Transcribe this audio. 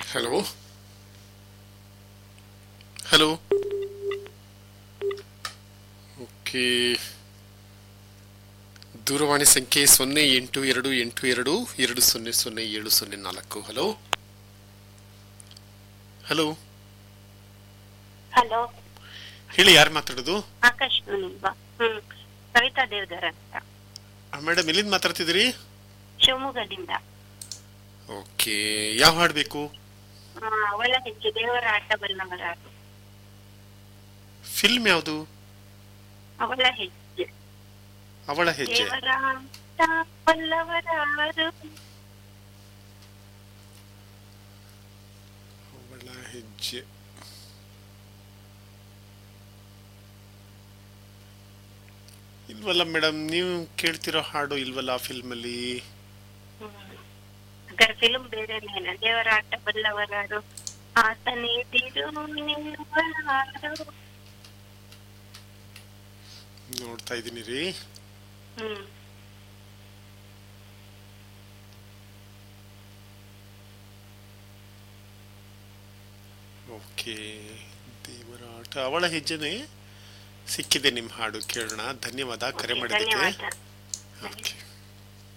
Hello hello okay ದೂರವಾಣಿ ಸಂಖ್ಯೆ ಸೊನ್ನೆ ಎಂಟು ಎರಡು ಎಂಟು ಎರಡು ಎರಡು ಸೊನ್ನೆ ಸೊನ್ನೆ ಏಳು ಸೊನ್ನೆ ನಾಲ್ಕು ಹಲೋ ಹಲೋ ಹಲೋ ಹೇಳಿ ಯಾರು ಮಾತಾಡೋದು ಆಕಾಶವಾಣಿ ಬಾ ಹ್ಮ್ ಕವಿತಾ ದೇವದರ್ ಅಂತ ಮೇಡಮ್ ಎಲ್ಲಿಂದ ಮಾತಾಡ್ತಿದ್ದೀರಿ ಶಿವಮೊಗ್ಗದಿಂದ ಓಕೆ ಯಾವ ಹಾಡು ಬೇಕು ಆ, ಅವಳ ಹೆಜ್ಜೆ ದೇವರ ಆಟ ಬಲ್ಲವರ ಆಟು. ಫಿಲ್ಮ್ ಯಾವುದು ಅವಳ ಹೆಜ್ಜೆ ಅವಳ ಹೆಜ್ಜೆ ದೇವರ ಆಟ ಬಲ್ಲವರಾರು ಅವಳ ಹೆಜ್ಜೆ ಇಲ್ವಲ್ಲ ಮೇಡಮ್ ನೀವು ಕೇಳ್ತಿರೋ ಹಾಡು ಇಲ್ವಲ್ಲ ಆ ಫಿಲ್ಮಲ್ಲಿ ಅದರ ಫಿಲ್ಮ್ ಬೇರೆನೇನ ದೇವರ ಆಟ ಬಲ್ಲವರಾರು ಆತನೇ ತಿರು ನಿಲ್ಲುವರಾರು. ನೋಡ್ತಾ ಇದ್ದೀನಿ ರೀ ಹ್ಮ್ ಓಕೆ ದೇವರ ಆಟ ಅವಳ ಹೆಜ್ಜೆನೆ ಸಿಕ್ಕಿದೆ ನಿಮ್ಮ ಹಾಡು ಕೇಳೋಣ ಧನ್ಯವಾದ ಕರೆ ಓಕೆ, ಮಾಡಿದ್ದಕ್ಕೆ ಧನ್ಯವಾದ ಓಕೆ